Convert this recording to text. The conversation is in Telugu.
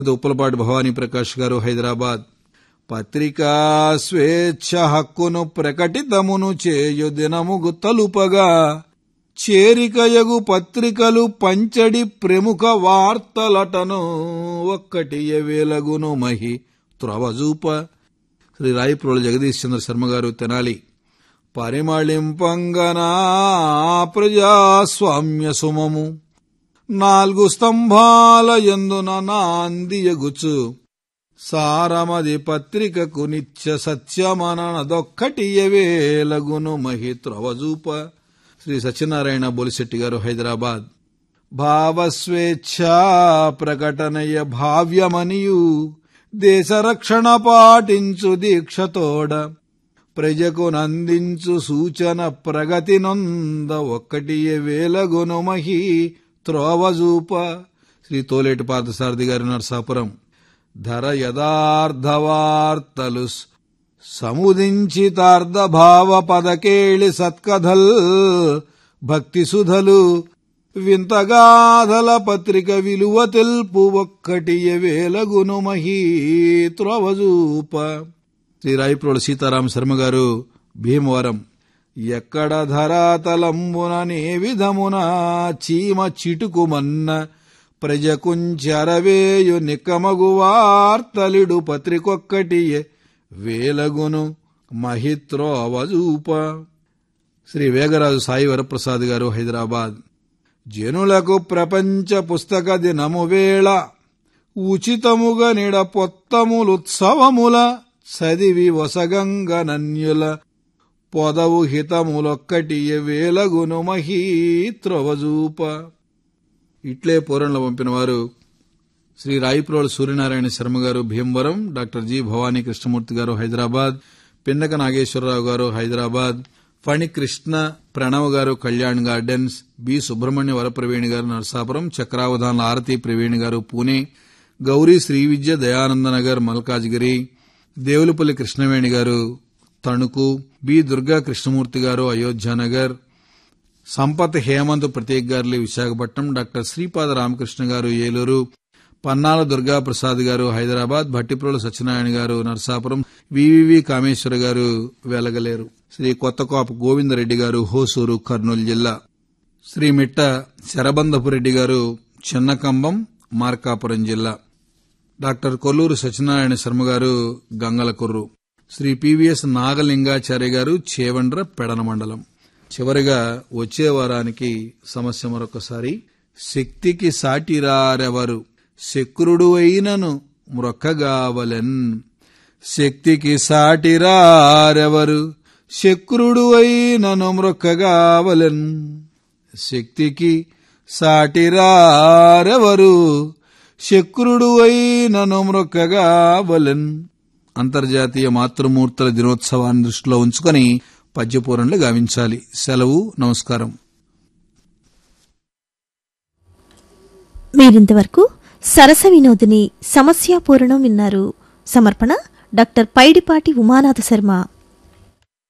ఉప్పలపాటి భవానీ ప్రకాష్ గారు హైదరాబాద్ పత్రికా స్వేచ్ఛ హక్కును ప్రకటితమును చేయు దినముగు తలుపగా చేరికయగు పత్రికలు పంచడి ప్రముఖ వార్తలటను ఒక్కటి వేలగును మహి త్రవజూప శ్రీ రాయప్రోలు జగదీష్ చంద్ర శర్మ గారు తెనాలి పరిమళింపంగనా ప్రజాస్వామ్య సుమము నాలుగు స్తంభాల ఎందున నాందియగుచు సారమది పత్రికకు నిత్య సత్యమనదొక్కటి వేలగును మహిత్రవజూప శ్రీ సత్యనారాయణ బొలిశెట్టి గారు హైదరాబాద్ భావస్వేచ్ఛ ప్రకటనయ భావ్యమనియు దేశ రక్షణ పాటించు దీక్షతోడ ప్రజకు నందించు సూచన ప్రగతి నొంద ఒక్కటి వేలగును మహి త్రోవజూప శ్రీ తోలేటి పార్థసారథి గారి నరసాపురం ధర యథార్థవార్తలు సముదించితార్థభావ పదకేళి సత్కథల్ భక్తి సుధలు వింతగాధల పత్రిక విలువ తెల్పు ఒక్కటి వేలగును మహీ త్రోవజూప శ్రీ రాయప్రోలు సీతారామ శర్మ గారు భీమవరం ఎక్కడ ధరాతలంబున నే విధమున చీమ చిటుకుమన్న ప్రజకుంచరవేయు నికమగు వార్తలిడు పత్రికొక్కటి వేలగును మహిత్రోవజూప శ్రీ వేగరాజు సాయి వరప్రసాద్ గారు హైదరాబాద్ జనులకు ప్రపంచ పుస్తక దినము వేళ ఉచితముగా నిడ పొత్తములుత్సవముల చదివి వసగంగ నన్యుల పొదవు హితములొక్కటి వేలగును మహీత్రవజూప ఇట్లే పూరణలో పంపిన వారు శ్రీ రాయిప్రోలు సూర్యనారాయణ శర్మ గారు భీమవరం డాక్టర్ జి భవానీ కృష్ణమూర్తి గారు హైదరాబాద్ పిండక నాగేశ్వరరావు గారు హైదరాబాద్ ఫణి కృష్ణ ప్రణవ్ గారు కళ్యాణ్ గార్డెన్స్ బి సుబ్రహ్మణ్య వరప్రవీణి గారు నరసాపురం చక్రావధాన్ల ఆరతి ప్రవీణ్ గారు పూణే గౌరీ శ్రీవిద్య దయానందనగర్ మల్కాజ్గిరి దేవులపల్లి కృష్ణవేణి గారు తణుకు బి దుర్గా కృష్ణమూర్తి గారు అయోధ్యానగర్ సంపత్ హేమంత్ ప్రతీక్ గారు విశాఖపట్నం డాక్టర్ శ్రీపాద రామకృష్ణ గారు ఏలూరు పన్నాల దుర్గా ప్రసాద్ గారు హైదరాబాద్ భట్టిప్రోలు సత్యనారాయణ గారు నరసాపురం వివివి కామేశ్వర గారు వెలగలేరు శ్రీ కొత్తకోప గోవిందరెడ్డి గారు హోసూరు కర్నూలు జిల్లా శ్రీ మిట్ట శరబంధపురెడ్డి గారు చిన్నకంబం మార్కాపురం జిల్లా డాక్టర్ కొల్లూరు సత్యనారాయణ శర్మ గారు గంగలకొర్రు శ్రీ పివిఎస్ నాగలింగాచార్య గారు చేవండ్ర పెడన మండలం చివరిగా వచ్చే వారానికి సమస్య మరొకసారి శక్తికి సాటిరారెవరు శక్రుడు అయినను మ్రొక్కగావలెన్ శక్తికి సాటిరారెవరు శక్రుడు అయినను మ్రొక్కగావలెన్ శక్తికి సాటిరారెవరు శక్రుడు అయినను మ్రొక్కగావలెన్ అంతర్జాతీయ మాతృమూర్తుల దినోత్సవాన్ని దృష్టిలో ఉంచుకొని పద్యపూరణలు గావించాలి సెలవు నమస్కారం మీరింతవరకు సరస వినోదిని సమస్యాపూరణం విన్నారు సమర్పణ డాక్టర్ పైడిపాటి ఉమానాథ శర్మ